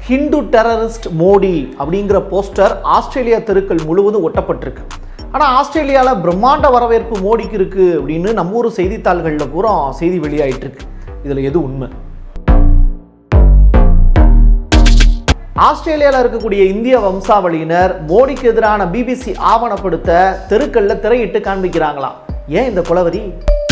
Hindu terrorist Modi அப்படிங்கிற poster Australia தெருக்கள் முழுவதும் ஒட்டப்பட்டிருக்கு ஆனால் ஆஸ்திரேலியாவில் பிரம்மாண்ட வரவேற்பு மோடிக்கு இருக்கு அப்படின்னு நம்ம ஊர் செய்தித்தாள்களில் பூரா செய்தி வெளியாயிட்டு இருக்கு இதில் எது உண்மை ஆஸ்திரேலியாவில் இருக்கக்கூடிய இந்திய வம்சாவளியினர் மோடிக்கு எதிரான பிபிசி ஆவணப்படுத்த தெருக்கள்ல திரையிட்டு காண்பிக்கிறாங்களாம் ஏன் இந்த குளவரி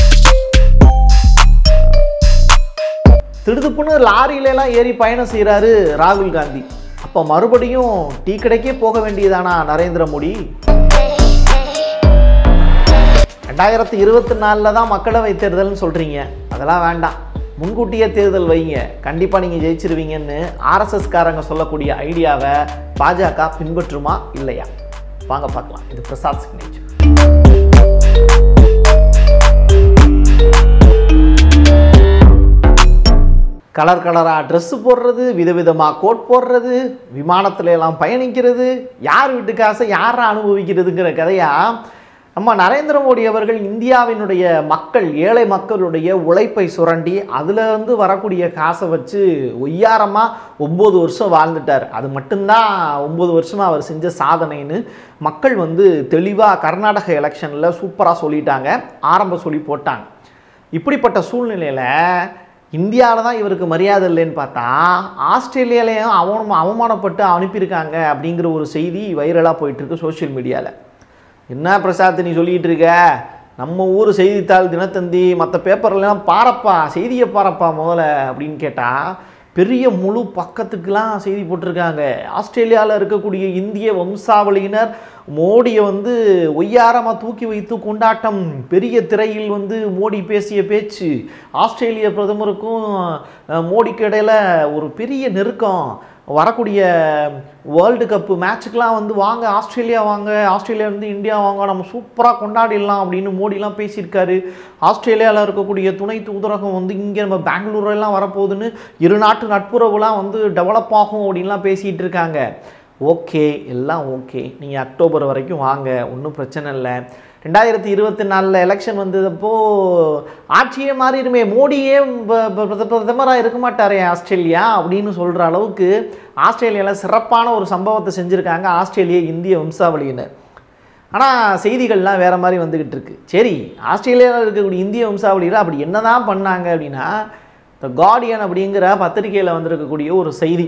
திடுதுப்புன்னு லாரியில எல்லாம் ஏறி பயணம் செய்கிறாரு ராகுல் காந்தி அப்போ மறுபடியும் டீ கடைக்கே போக வேண்டியதானா நரேந்திர மோடி ரெண்டாயிரத்தி இருபத்தி நாலில் தான் மக்களவை தேர்தல்னு சொல்கிறீங்க அதெல்லாம் வேண்டாம் முன்கூட்டியே தேர்தல் வைங்க கண்டிப்பாக நீங்கள் ஜெயிச்சிருவீங்கன்னு ஆர்எஸ்எஸ் காரங்க சொல்லக்கூடிய ஐடியாவை பாஜக பின்பற்றுமா இல்லையா வாங்க பார்க்கலாம் இது பிரசாத் சிக்னேச்சர் கலர் கலராக ட்ரெஸ்ஸு போடுறது விதவிதமாக கோட் போடுறது விமானத்துல எல்லாம் பயணிக்கிறது யார் வீட்டு காசை யாரை அனுபவிக்கிறதுங்கிற கதையா நம்ம நரேந்திர மோடி அவர்கள் இந்தியாவினுடைய மக்கள் ஏழை மக்களுடைய உழைப்பை சுரண்டி அதில் வந்து வரக்கூடிய காசை வச்சு ஒய்யாரமாக ஒம்பது வருஷம் வாழ்ந்துட்டார் அது மட்டும்தான் ஒம்பது வருஷமாக அவர் செஞ்ச சாதனைன்னு மக்கள் வந்து தெளிவாக கர்நாடக எலெக்ஷனில் சூப்பராக சொல்லிட்டாங்க ஆரம்ப சொல்லி போட்டாங்க இப்படிப்பட்ட சூழ்நிலையில் இந்தியாவில் தான் இவருக்கு மரியாதை இல்லைன்னு பார்த்தா ஆஸ்திரேலியாலையும் அவன் அவமானப்பட்டு அனுப்பியிருக்காங்க அப்படிங்கிற ஒரு செய்தி வைரலாக போயிட்டுருக்கு சோஷியல் மீடியாவில் என்ன பிரசாத் நீ சொல்லிகிட்டு இருக்க நம்ம ஊர் செய்தித்தாள் தினத்தந்தி மற்ற பேப்பர்லாம் பாரப்பா செய்தியை பாரப்பா முதல்ல அப்படின்னு கேட்டால் பெரிய முழு பக்கத்துக்கெலாம் செய்தி போட்டிருக்காங்க ஆஸ்திரேலியாவில் இருக்கக்கூடிய இந்திய வம்சாவளியினர் மோடியை வந்து ஒய்யாரமாக தூக்கி வைத்து கொண்டாட்டம் பெரிய திரையில் வந்து மோடி பேசிய பேச்சு ஆஸ்திரேலிய பிரதமருக்கும் அஹ், மோடிக்கு இடையில ஒரு பெரிய நெருக்கம் வரக்கூடிய வேர்ல்டு கப்பு மேட்சுக்கெலாம் வந்து வாங்க ஆஸ்திரேலியா வாங்க ஆஸ்திரேலியா வந்து இந்தியா வாங்க நம்ம சூப்பராக கொண்டாடிடலாம் அப்படின்னு மோடிலாம் பேசியிருக்காரு ஆஸ்திரேலியாவில் இருக்கக்கூடிய துணை தூதரகம் வந்து இங்கே நம்ம பெங்களூர்லாம் வரப்போகுதுன்னு இரு நாட்டு நட்புறவுலாம் வந்து டெவலப் ஆகும் அப்படின்லாம் பேசிகிட்டு இருக்காங்க ஓகே எல்லாம் ஓகே நீங்கள் அக்டோபர் வரைக்கும் வாங்க ஒன்றும் பிரச்சனை இல்லை ரெண்டாயிரத்தி இருபத்தி நாலில் எலெக்ஷன் வந்ததப்போ ஆட்சியே மாறிடுமே மோடியே ப- ப- பிரத- பிரதமராக இருக்க மாட்டாரே ஆஸ்திரேலியா அப்படின்னு சொல்கிற அளவுக்கு ஆஸ்திரேலியாவில் சிறப்பான ஒரு சம்பவத்தை செஞ்சுருக்காங்க ஆஸ்திரேலிய இந்திய வம்சாவளியினர் ஆனால் செய்திகள்லாம் வேறு மாதிரி வந்துக்கிட்டு இருக்கு சரி ஆஸ்திரேலியாவில் இருக்கக்கூடிய இந்திய வம்சாவளியில் அப்படி என்னதான் பண்ணாங்க அப்படின்னா த கார்டியன் அப்படிங்கிற பத்திரிகையில் வந்திருக்கக்கூடிய ஒரு செய்தி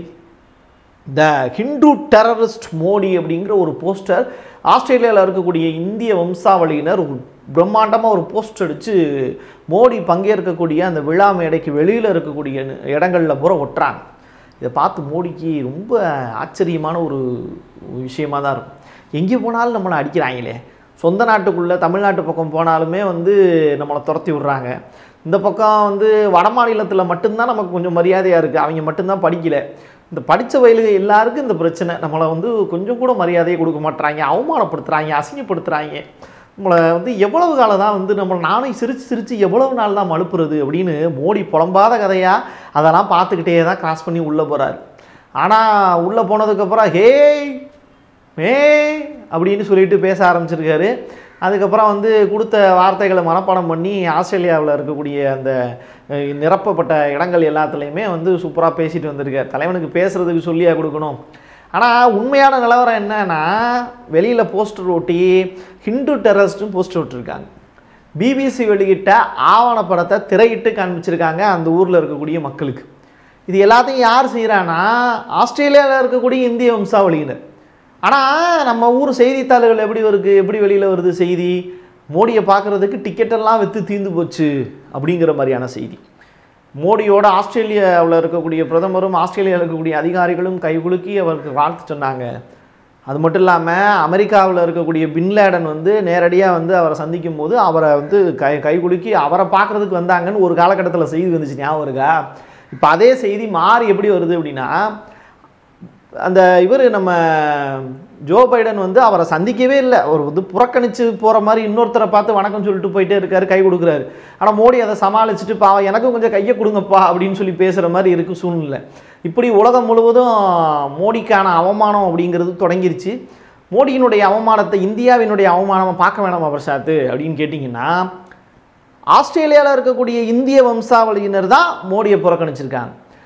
த ஹிந்து டெரரிஸ்ட் மோடி அப்படிங்கிற ஒரு போஸ்டர் ஆஸ்திரேலியாவில் இருக்கக்கூடிய இந்திய வம்சாவளியினர் ஒரு பிரம்மாண்டமாக ஒரு போஸ்ட் அடித்து மோடி பங்கேற்கக்கூடிய அந்த விழா மேடைக்கு வெளியில் இருக்கக்கூடிய இடங்களில் பூரா ஒட்டுறாங்க இதை பார்த்து மோடிக்கு ரொம்ப ஆச்சரியமான ஒரு விஷயமா தான் இருக்கும் எங்கே போனாலும் நம்மளை அடிக்கிறாங்களே சொந்த நாட்டுக்குள்ளே தமிழ்நாட்டு பக்கம் போனாலுமே வந்து நம்மளை துரத்தி விட்றாங்க இந்த பக்கம் வந்து வட மாநிலத்தில் மட்டும்தான் நமக்கு கொஞ்சம் மரியாதையாக இருக்குது அவங்க மட்டும்தான் படிக்கல இந்த படித்த வயலுக எல்லாருக்கும் இந்த பிரச்சனை நம்மளை வந்து கொஞ்சம் கூட மரியாதையை கொடுக்க மாட்றாங்க அவமானப்படுத்துகிறாங்க அசிங்கப்படுத்துகிறாங்க நம்மளை வந்து எவ்வளவு காலம் தான் வந்து நம்ம நானும் சிரித்து சிரித்து எவ்வளவு நாள் தான் மழுப்புறது அப்படின்னு மோடி புலம்பாத கதையாக அதெல்லாம் பார்த்துக்கிட்டே தான் கிராஸ் பண்ணி உள்ளே போகிறாரு ஆனால் உள்ளே போனதுக்கப்புறம் ஹேய் மே அப்படின்னு சொல்லிட்டு பேச ஆரம்பிச்சிருக்காரு அதுக்கப்புறம் வந்து கொடுத்த வார்த்தைகளை மனப்பாடம் பண்ணி ஆஸ்திரேலியாவில் இருக்கக்கூடிய அந்த அஹ், நிரப்பப்பட்ட இடங்கள் எல்லாத்துலேயுமே வந்து சூப்பராக பேசிட்டு வந்திருக்கார் தலைவனுக்கு பேசுகிறதுக்கு சொல்லியா கொடுக்கணும் ஆனால் உண்மையான நிலவரம் என்னன்னா வெளியில் போஸ்டர் ஒட்டி ஹிந்து டெரரிஸ்ட்டும் போஸ்டர் விட்டுருக்காங்க பிபிசி வெளியிட்ட ஆவணப்படத்தை திரையிட்டு காண்பிச்சிருக்காங்க அந்த ஊரில் இருக்கக்கூடிய மக்களுக்கு இது எல்லாத்தையும் யார் செய்கிறான்னா ஆஸ்திரேலியாவில் இருக்கக்கூடிய இந்திய வம்சாவளியினர் ஆனால் நம்ம ஊர் செய்தித்தாள்கள் எப்படி வருது எப்படி வெளியில் வருது செய்தி மோடியை பார்க்குறதுக்கு டிக்கெட்டெல்லாம் விற்று தீர்ந்து போச்சு அப்படிங்கிற மாதிரியான செய்தி மோடியோட ஆஸ்திரேலியாவில் இருக்கக்கூடிய பிரதமரும் ஆஸ்திரேலியாவில் இருக்கக்கூடிய அதிகாரிகளும் கைகுலுக்கி அவருக்கு வாழ்த்து சொன்னாங்க அது மட்டும் இல்லாமல் அமெரிக்காவில் இருக்கக்கூடிய பின்லேடன் வந்து நேரடியாக வந்து அவரை சந்திக்கும் போது அவரை வந்து கை கைகுலுக்கி அவரை பார்க்குறதுக்கு வந்தாங்கன்னு ஒரு காலகட்டத்தில் செய்தி வந்துச்சு ஞாபகம் இருக்கா இப்போ அதே செய்தி மாறி எப்படி வருது அப்படின்னா அந்த இவர் நம்ம ஜோ பைடன் வந்து அவரை சந்திக்கவே இல்லை அவர் வந்து புறக்கணிச்சு போகிற மாதிரி இன்னொருத்தரை பார்த்து வணக்கம் சொல்லிட்டு போயிட்டே இருக்காரு கை கொடுக்குறாரு ஆனால் மோடி அதை சமாளிச்சுட்டு பாவ எனக்கும் கொஞ்சம் கையை கொடுங்கப்பா அப்படின்னு சொல்லி பேசுகிற மாதிரி இருக்குது சூழ்நிலை இப்படி உலகம் முழுவதும் மோடிக்கான அவமானம் அப்படிங்கிறது தொடங்கிருச்சு மோடியினுடைய அவமானத்தை இந்தியாவினுடைய அவமானமாக பார்க்க வேணாமா பிரசாத் அப்படின்னு கேட்டிங்கன்னா ஆஸ்திரேலியாவில் இருக்கக்கூடிய இந்திய வம்சாவளியினர் தான் மோடியை புறக்கணிச்சிருக்காங்க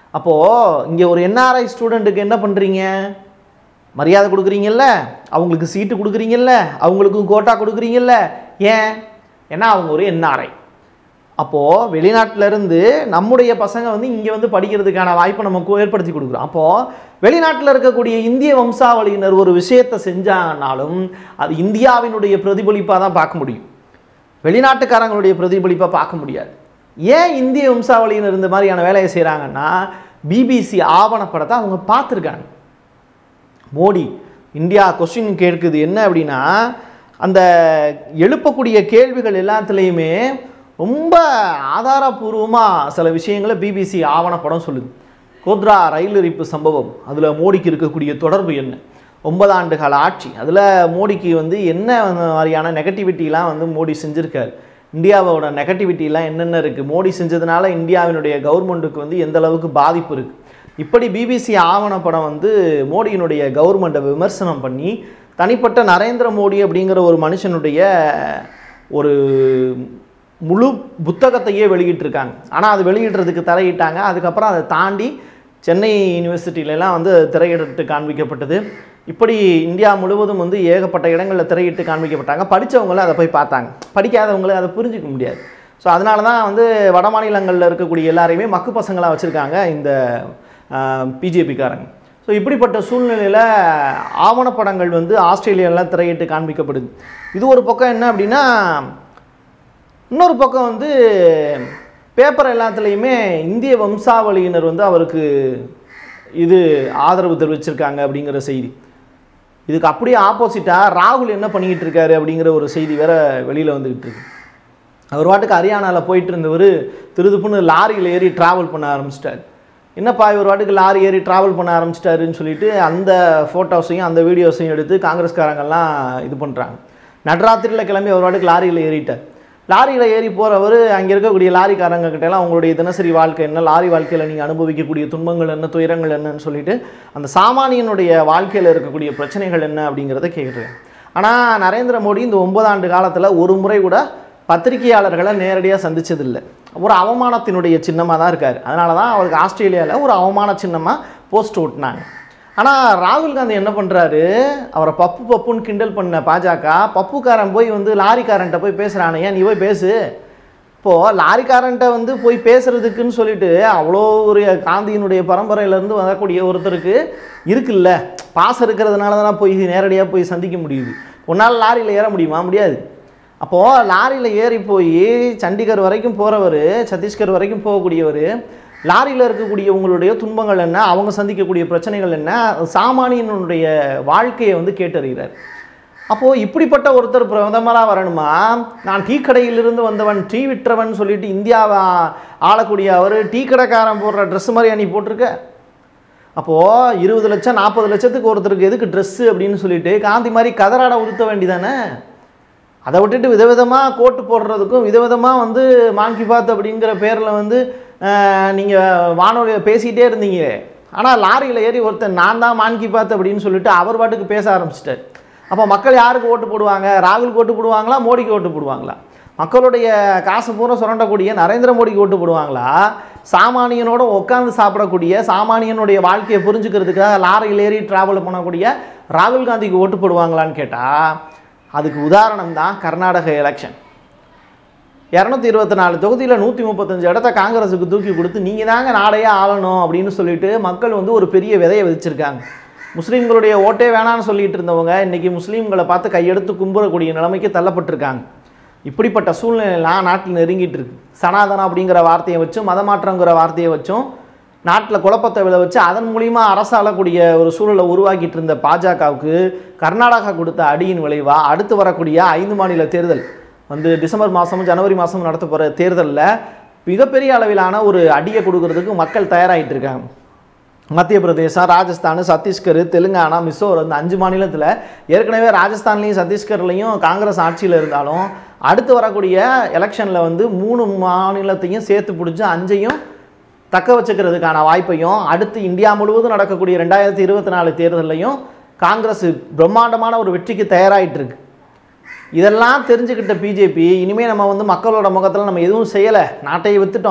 அப்போது இங்கே ஒரு என்ஆர்ஐ ஸ்டூடெண்ட்டுக்கு என்ன பண்ணுறீங்க மரியாதை கொடுக்குறீங்கல்ல அவங்களுக்கு சீட்டு கொடுக்குறீங்கல்ல அவங்களுக்கும் கோட்டா கொடுக்குறீங்கல்ல ஏன் ஏன்னா அவங்க ஒரு என்ஆர்ஐ அப்போது வெளிநாட்டிலேருந்து நம்முடைய பசங்க வந்து இங்கே வந்து படிக்கிறதுக்கான வாய்ப்பை நமக்கு ஏற்படுத்தி கொடுக்குறோம் அப்போது வெளிநாட்டில் இருக்கக்கூடிய இந்திய வம்சாவளியினர் ஒரு விஷயத்தை செஞ்சாங்கனாலும் அது இந்தியாவினுடைய பிரதிபலிப்பாக தான் பார்க்க முடியும் வெளிநாட்டுக்காரங்களுடைய பிரதிபலிப்பாக பார்க்க முடியாது ஏன் இந்திய வம்சாவளியினர் இந்த மாதிரியான வேலையை செய்கிறாங்கன்னா பிபிசி ஆவணப்படத்தை அவங்க பார்த்துருக்காங்க மோடி இந்தியா கொஸ்டின் கேட்குது என்ன அப்படின்னா அந்த எழுப்பக்கூடிய கேள்விகள் எல்லாத்துலேயுமே ரொம்ப ஆதாரபூர்வமாக சில விஷயங்களை பிபிசி ஆவணப்படம் சொல்லுது கோத்ரா ரயில் எரிப்பு சம்பவம் அதில் மோடிக்கு இருக்கக்கூடிய தொடர்பு என்ன ஒன்பது ஆண்டுகால ஆட்சி அதில் மோடிக்கு வந்து என்ன மாதிரியான நெகட்டிவிட்டிலாம் வந்து மோடி செஞ்சுருக்காரு இந்தியாவோட நெகட்டிவிட்டிலாம் என்னென்ன இருக்குது மோடி செஞ்சதுனால இந்தியாவினுடைய கவர்மெண்ட்டுக்கு வந்து எந்த அளவுக்கு பாதிப்பு இருக்குது இப்படி பிபிசி ஆவணப்படம் வந்து மோடியினுடைய கவர்மெண்ட்டை விமர்சனம் பண்ணி தனிப்பட்ட நரேந்திர மோடி அப்படிங்கிற ஒரு மனுஷனுடைய ஒரு முழு புத்தகத்தையே வெளியிட்டிருக்காங்க ஆனால் அது வெளியிடுறதுக்கு தரையிட்டாங்க அதுக்கப்புறம் அதை தாண்டி சென்னை யூனிவர்சிட்டியிலலாம் வந்து திரையிட்டு காண்பிக்கப்பட்டது இப்படி இந்தியா முழுவதும் வந்து ஏகப்பட்ட இடங்களில் திரையிட்டு காண்பிக்கப்பட்டாங்க படித்தவங்களும் அதை போய் பார்த்தாங்க படிக்காதவங்களும் அதை புரிஞ்சிக்க முடியாது ஸோ அதனால தான் வந்து வட மாநிலங்களில் இருக்கக்கூடிய எல்லாரையுமே மக்கு பசங்களாக வச்சுருக்காங்க இந்த பிஜேபிக்காரங்க ஸோ இப்படிப்பட்ட சூழ்நிலையில் ஆவணப்படங்கள் வந்து ஆஸ்திரேலியாவில் திரையிட்டு காண்பிக்கப்படுது இது ஒரு பக்கம் என்ன அப்படின்னா இன்னொரு பக்கம் வந்து பேப்பர் எல்லாத்துலேயுமே இந்திய வம்சாவளியினர் வந்து அவருக்கு இது ஆதரவு தெரிவிச்சிருக்காங்க அப்படிங்கிற செய்தி இதுக்கு அப்படியே ஆப்போசிட்டாக ராகுல் என்ன பண்ணிக்கிட்டு இருக்காரு அப்படிங்கிற ஒரு செய்தி வேற வெளியில் வந்துக்கிட்டு இருக்கு அவர் வாட்டுக்கு ஹரியானாவில் போயிட்டு இருந்தவர் திருதுப்புன்னு லாரியில் ஏறி ட்ராவல் பண்ண ஆரம்பிச்சிட்டார் என்னப்பா இவர் வாட்டுக்கு லாரி ஏறி ட்ராவல் பண்ண ஆரம்பிச்சிட்டாருன்னு சொல்லிட்டு அந்த ஃபோட்டோஸையும் அந்த வீடியோஸையும் எடுத்து காங்கிரஸ்காரங்கெல்லாம் இது பண்ணுறாங்க நடுராத்திரியில் கிளம்பி அவர் வாட்டுக்கு லாரியில் ஏறிட்டார் லாரியில் ஏறி போகிறவர் அங்கே இருக்கக்கூடிய லாரிக்காரங்க கிட்டலாம் உங்களுடைய தினசரி வாழ்க்கை என்ன லாரி வாழ்க்கையில் நீங்கள் அனுபவிக்கக்கூடிய துன்பங்கள் என்ன துயரங்கள் என்னன்னு சொல்லிட்டு அந்த சாமானியனுடைய வாழ்க்கையில் இருக்கக்கூடிய பிரச்சனைகள் என்ன அப்படிங்கிறத கேட்குறேன் ஆனால் நரேந்திர மோடி இந்த ஒன்பது ஆண்டு காலத்தில் ஒரு முறை கூட பத்திரிகையாளர்களை நேரடியாக சந்திச்சதில்லை ஒரு அவமானத்தினுடைய சின்னமாக தான் இருக்கார் அதனால தான் அவருக்கு ஆஸ்திரேலியாவில் ஒரு அவமான சின்னமாக போஸ்ட் ஓட்டினாங்க ஆனால் ராகுல் காந்தி என்ன பண்ணுறாரு அவரை பப்பு பப்புன்னு கிண்டல் பண்ண பாஜக பப்புக்காரன் போய் வந்து லாரிக்காரன்ட்ட போய் பேசுகிறானே ஏன் நீ போய் பேசு இப்போது லாரிக்காரன்ட்ட வந்து போய் பேசுறதுக்குன்னு சொல்லிட்டு அவ்வளோ ஒரு காந்தியினுடைய பரம்பரையிலேருந்து வரக்கூடிய ஒருத்தருக்கு இருக்குல்ல பாசம் இருக்கிறதுனால தான் போய் நேரடியாக போய் சந்திக்க முடியுது உன்னால் லாரியில் ஏற முடியுமா முடியாது அப்போது லாரியில் ஏறி போய் சண்டிகர் வரைக்கும் போகிறவர் சத்தீஸ்கர் வரைக்கும் போகக்கூடியவர் லாரியில் இருக்கக்கூடிய உங்களுடைய துன்பங்கள் என்ன அவங்க சந்திக்கக்கூடிய பிரச்சனைகள் என்ன சாமானியனுடைய வாழ்க்கையை வந்து கேட்டறிகிறார் அப்போது இப்படிப்பட்ட ஒருத்தர் பிரதமராக வரணுமா நான் டீ கடையிலிருந்து வந்தவன் டீ விற்றவன் சொல்லிட்டு இந்தியாவை ஆளக்கூடிய அவர் டீ கடைக்காரன் போடுற ட்ரெஸ் மாதிரி நீ போட்டிருக்க அப்போது இருபது லட்சம் நாற்பது லட்சத்துக்கு ஒருத்தருக்கு எதுக்கு ட்ரெஸ்ஸு அப்படின்னு சொல்லிட்டு காந்தி மாதிரி கதராட உடுத்த வேண்டிதானே அதை விட்டுட்டு விதவிதமாக கோட்டு போடுறதுக்கும் விதவிதமாக வந்து மான் கி பாத் அப்படிங்கிற பேரில் வந்து நீங்கள் வானொலியில் பேசிகிட்டே இருந்தீங்க ஆனால் லாரியில் ஏறி ஒருத்தர் நான் தான் மான் கி பாத் அப்படின்னு சொல்லிட்டு அவர் பாட்டுக்கு பேச ஆரம்பிச்சிட்டார் அப்போ மக்கள் யாருக்கு ஓட்டு போடுவாங்க ராகுலுக்கு ஓட்டு போடுவாங்களா மோடிக்கு ஓட்டு போடுவாங்களா மக்களுடைய காசு பூரா சுரண்டக்கூடிய நரேந்திர மோடிக்கு ஓட்டு போடுவாங்களா சாமானியனோட உட்காந்து சாப்பிடக்கூடிய சாமானியனுடைய வாழ்க்கையை புரிஞ்சுக்கிறதுக்காக லாரியில் ஏறி ட்ராவல் பண்ணக்கூடிய ராகுல் காந்திக்கு ஓட்டு போடுவாங்களான்னு கேட்டால் அதுக்கு உதாரணம் தான் கர்நாடக எலெக்ஷன் இரநூத்தி இருபத்தி நாலு தொகுதியில் நூற்றி முப்பத்தஞ்சு இடத்த காங்கிரஸுக்கு தூக்கி கொடுத்து நீங்கள் தாங்க நாளையே ஆளணும் அப்படின்னு சொல்லிட்டு மக்கள் வந்து ஒரு பெரிய விதையை விதிச்சிருக்காங்க முஸ்லீம்களுடைய ஓட்டே வேணான்னு சொல்லிட்டு இருந்தவங்க இன்றைக்கி முஸ்லீம்களை பார்த்து கையெடுத்து கும்பிடக்கூடிய நிலைமைக்கு தள்ளப்பட்டிருக்காங்க இப்படிப்பட்ட சூழ்நிலைலாம் நாட்டில் நெருங்கிட்டு இருக்கு சனாதனம் அப்படிங்கிற வார்த்தையை வச்சும் மதமாற்றங்கிற வார்த்தையை வச்சும் நாட்டில் குழப்பத்தை விளை வச்சு அதன் மூலிமா அரசாளக்கூடிய ஒரு சூழலை உருவாக்கிட்டு இருந்த பாஜகவுக்கு கர்நாடகா கொடுத்த அடியின் விளைவாக அடுத்து வரக்கூடிய ஐந்து மாநில தேர்தல் வந்து டிசம்பர் மாதமும் ஜனவரி மாதமும் நடத்த போகிற தேர்தலில் மிகப்பெரிய அளவிலான ஒரு அடியை கொடுக்கறதுக்கு மக்கள் தயாராகிட்டு இருக்காங்க மத்திய பிரதேசம் ராஜஸ்தான் சத்தீஸ்கர் தெலுங்கானா மிசோரம் இந்த அஞ்சு மாநிலத்தில் ஏற்கனவே ராஜஸ்தான்லேயும் சத்தீஸ்கர்லேயும் காங்கிரஸ் ஆட்சியில் இருந்தாலும் அடுத்து வரக்கூடிய எலெக்ஷனில் வந்து மூணு மாநிலத்தையும் சேர்த்து பிடிச்சி அஞ்சையும் தக்க வச்சுக்கிறதுக்கான வாய்ப்பையும் அடுத்து இந்தியா முழுவதும் நடக்கக்கூடிய ரெண்டாயிரத்தி இருபத்தி நாலு தேர்தலையும் காங்கிரஸ் பிரம்மாண்டமான ஒரு வெற்றிக்கு தயாராகிட்டு இருக்கு இதெல்லாம் தெரிஞ்சுக்கிட்ட பிஜேபி இனிமேல் நம்ம வந்து மக்களோட முகத்தில் நம்ம எதுவும் செய்யலை நாட்டையை வித்துட்டோம்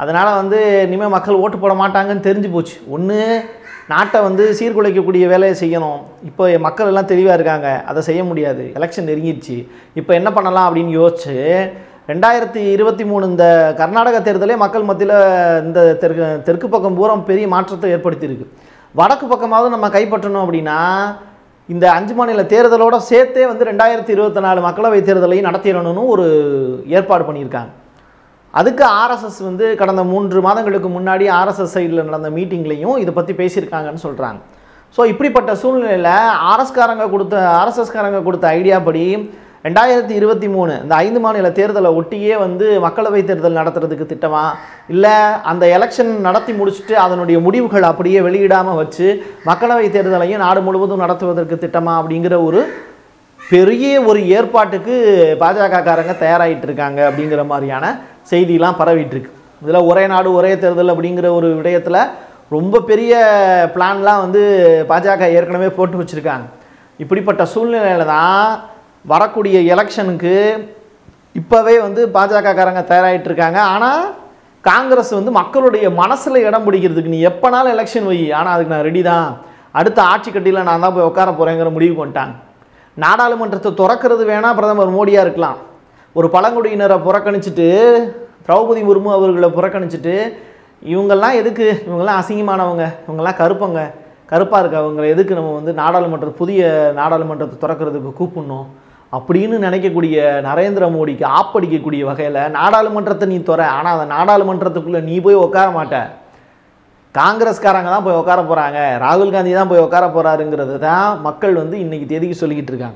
அதனால் வந்து இனிமேல் மக்கள் ஓட்டு போட மாட்டாங்கன்னு தெரிஞ்சு போச்சு ஒன்று நாட்டை வந்து சீர்குலைக்கக்கூடிய வேலையை செய்யணும் இப்போ மக்கள் எல்லாம் தெளிவாக இருக்காங்க அதை செய்ய முடியாது எலெக்ஷன் நெருங்கிடுச்சு இப்போ என்ன பண்ணலாம் அப்படின்னு யோசிச்சு ரெண்டாயிரத்தி இருபத்தி மூணு இந்த கர்நாடக தேர்தலே மக்கள் மத்தியில் இந்த தெற்கு தெற்கு பக்கம் பூரா பெரிய மாற்றத்தை ஏற்படுத்தியிருக்கு வடக்கு பக்கமாவது நம்ம கைப்பற்றணும் அப்படின்னா இந்த அஞ்சு மாநில தேர்தலோட சேர்த்தே வந்து ரெண்டாயிரத்தி இருபத்தி நாலு மக்களவைத் தேர்தலையும் நடத்திடணும்னு ஒரு ஏற்பாடு பண்ணியிருக்காங்க அதுக்கு ஆர்எஸ்எஸ் வந்து கடந்த மூன்று மாதங்களுக்கு முன்னாடி ஆர்எஸ்எஸ் சைடில் நடந்த மீட்டிங்லேயும் இதை பற்றி பேசியிருக்காங்கன்னு சொல்கிறாங்க ஸோ இப்படிப்பட்ட சூழ்நிலையில் ஆர்எஸ்காரங்க கொடுத்த ஆர்எஸ்எஸ்காரங்க கொடுத்த ஐடியா படி ரெண்டாயிரத்தி இருபத்தி மூணு இந்த ஐந்து மாநில தேர்தலை ஒட்டியே வந்து மக்களவைத் தேர்தல் நடத்துறதுக்கு திட்டமா இல்லை அந்த எலெக்ஷன் நடத்தி முடிச்சுட்டு அதனுடைய முடிவுகள் அப்படியே வெளியிடாமல் வச்சு மக்களவைத் தேர்தலையும் நாடு முழுவதும் நடத்துவதற்கு திட்டமா அப்படிங்கிற ஒரு பெரிய ஒரு ஏற்பாட்டுக்கு பாஜகக்காரங்க தயாராகிட்டு இருக்காங்க அப்படிங்கிற மாதிரியான செய்திலாம் பரவிட்டு இருக்கு இதில் ஒரே நாடு ஒரே தேர்தல் அப்படிங்கிற ஒரு விடயத்தில் ரொம்ப பெரிய பிளான்லாம் வந்து பாஜக ஏற்கனவே போட்டு வச்சுருக்காங்க இப்படிப்பட்ட சூழ்நிலையில தான் வரக்கூடிய எலெக்ஷனுக்கு இப்போவே வந்து பாஜகக்காரங்க தயாராகிட்டு இருக்காங்க ஆனால் காங்கிரஸ் வந்து மக்களுடைய மனசில் இடம் பிடிக்கிறதுக்கு நீ எப்போனாலும் எலெக்ஷன் வை ஆனால் அதுக்கு நான் ரெடி தான் அடுத்த ஆட்சி கட்டியில் நான் தான் போய் உட்கார போகிறேங்கிற முடிவுக்கு வந்துட்டாங்க நாடாளுமன்றத்தை திறக்கிறது வேணால் பிரதமர் மோடியாக இருக்கலாம் ஒரு பழங்குடியினரை புறக்கணிச்சிட்டு திரௌபதி முர்மு அவர்களை புறக்கணிச்சிட்டு இவங்கெல்லாம் எதுக்கு இவங்கெல்லாம் அசிங்கமானவங்க இவங்கெல்லாம் கருப்பங்க கருப்பாக இருக்க அவங்களை எதுக்கு நம்ம வந்து நாடாளுமன்ற புதிய நாடாளுமன்றத்தை திறக்கிறதுக்கு கூப்பிடணும் அப்படின்னு நினைக்கக்கூடிய நரேந்திர மோடிக்கு ஆப்படிக்கக்கூடிய வகையில் நாடாளுமன்றத்தை நீ துற ஆனால் அந்த நாடாளுமன்றத்துக்குள்ளே நீ போய் உட்கார மாட்ட காங்கிரஸ்காரங்க தான் போய் உட்கார போகிறாங்க ராகுல் காந்தி தான் போய் உட்கார போகிறாருங்கிறது தான் மக்கள் வந்து இன்றைக்கி தேதிக்கு சொல்லிக்கிட்டு இருக்காங்க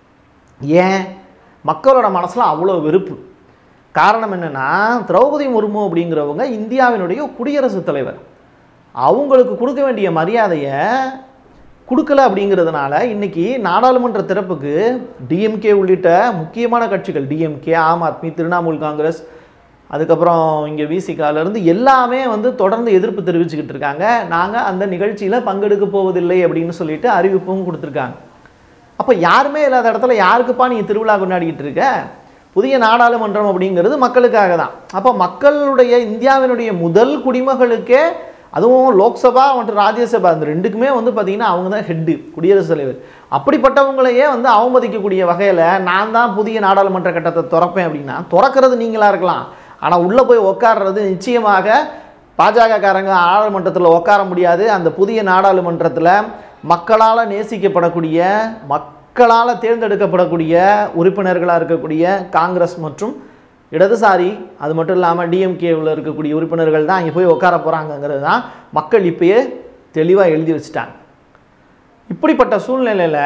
ஏன் மக்களோட மனசில் அவ்வளோ வெறுப்பு காரணம் என்னென்னா திரௌபதி முர்மு அப்படிங்கிறவங்க இந்தியாவினுடைய குடியரசுத் தலைவர் அவங்களுக்கு கொடுக்க வேண்டிய மரியாதையை கொடுக்கல அப்படிங்கிறதுனால இன்னைக்கு நாடாளுமன்ற திறப்புக்கு டிஎம்கே உள்ளிட்ட முக்கியமான கட்சிகள் டிஎம்கே ஆம் ஆத்மி திரிணாமுல் காங்கிரஸ் அதுக்கப்புறம் இங்கே விசிகாலேருந்து எல்லாமே வந்து தொடர்ந்து எதிர்ப்பு தெரிவிச்சுக்கிட்டு இருக்காங்க நாங்கள் அந்த நிகழ்ச்சியில் பங்கெடுக்க போவதில்லை அப்படின்னு சொல்லிட்டு அறிவிப்பும் கொடுத்துருக்காங்க அப்போ யாருமே இல்லாத இடத்துல யாருக்குப்பா நீ திருவிழா கொண்டாடிக்கிட்டு இருக்க புதிய நாடாளுமன்றம் அப்படிங்கிறது மக்களுக்காக தான் அப்போ மக்களுடைய இந்தியாவினுடைய முதல் குடிமகளுக்கே அதுவும் லோக்சபா மற்றும் ராஜ்யசபா இந்த ரெண்டுக்குமே வந்து பார்த்திங்கன்னா அவங்க தான் ஹெட்டு குடியரசுத் தலைவர் அப்படிப்பட்டவங்களையே வந்து அவமதிக்கக்கூடிய வகையில் நான் தான் புதிய நாடாளுமன்ற கட்டத்தை திறப்பேன் அப்படின்னா திறக்கிறது நீங்களாக இருக்கலாம் ஆனால் உள்ளே போய் உட்கார்றது நிச்சயமாக பாஜகக்காரங்க நாடாளுமன்றத்தில் உட்கார முடியாது அந்த புதிய நாடாளுமன்றத்தில் மக்களால் நேசிக்கப்படக்கூடிய மக்களால் தேர்ந்தெடுக்கப்படக்கூடிய உறுப்பினர்களாக இருக்கக்கூடிய காங்கிரஸ் மற்றும் இடதுசாரி அது மட்டும் இல்லாமல் டிஎம்கேவில் இருக்கக்கூடிய உறுப்பினர்கள் தான் அங்கே போய் உட்கார போகிறாங்கங்கிறது தான் மக்கள் இப்பயே தெளிவாக எழுதி வச்சுட்டாங்க இப்படிப்பட்ட சூழ்நிலையில்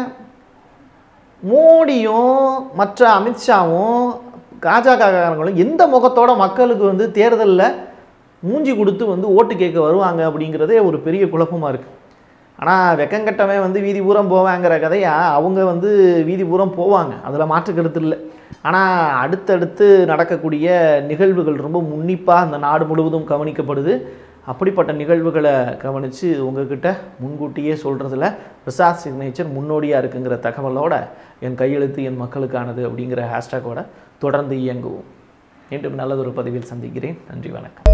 மோடியும் மற்ற அமித்ஷாவும் பாஜகக்காரங்களும் எந்த முகத்தோட மக்களுக்கு வந்து தேர்தலில் மூஞ்சி கொடுத்து வந்து ஓட்டு கேட்க வருவாங்க அப்படிங்கிறதே ஒரு பெரிய குழப்பமாக இருக்குது ஆனால் வெக்கங்கட்டவன் வந்து வீதி பூரம் போவாங்கிற கதையா அவங்க வந்து வீதி பூரம் போவாங்க அதில் மாற்று கருத்து இல்லை ஆனால் அடுத்தடுத்து நடக்கக்கூடிய நிகழ்வுகள் ரொம்ப உன்னிப்பாக அந்த நாடு முழுவதும் கவனிக்கப்படுது அப்படிப்பட்ட நிகழ்வுகளை கவனித்து உங்ககிட்ட முன்கூட்டியே சொல்கிறதுல ரிசார்ட் சிக்னேச்சர் முன்னோடியாக இருக்குங்கிற தகவலோட என் கையெழுத்து என் மக்களுக்கானது அப்படிங்கிற ஹேஷ்டேக்கோட தொடர்ந்து இயங்குவோம் மீண்டும் நல்லதொரு பதிவில் சந்திக்கிறேன் நன்றி வணக்கம்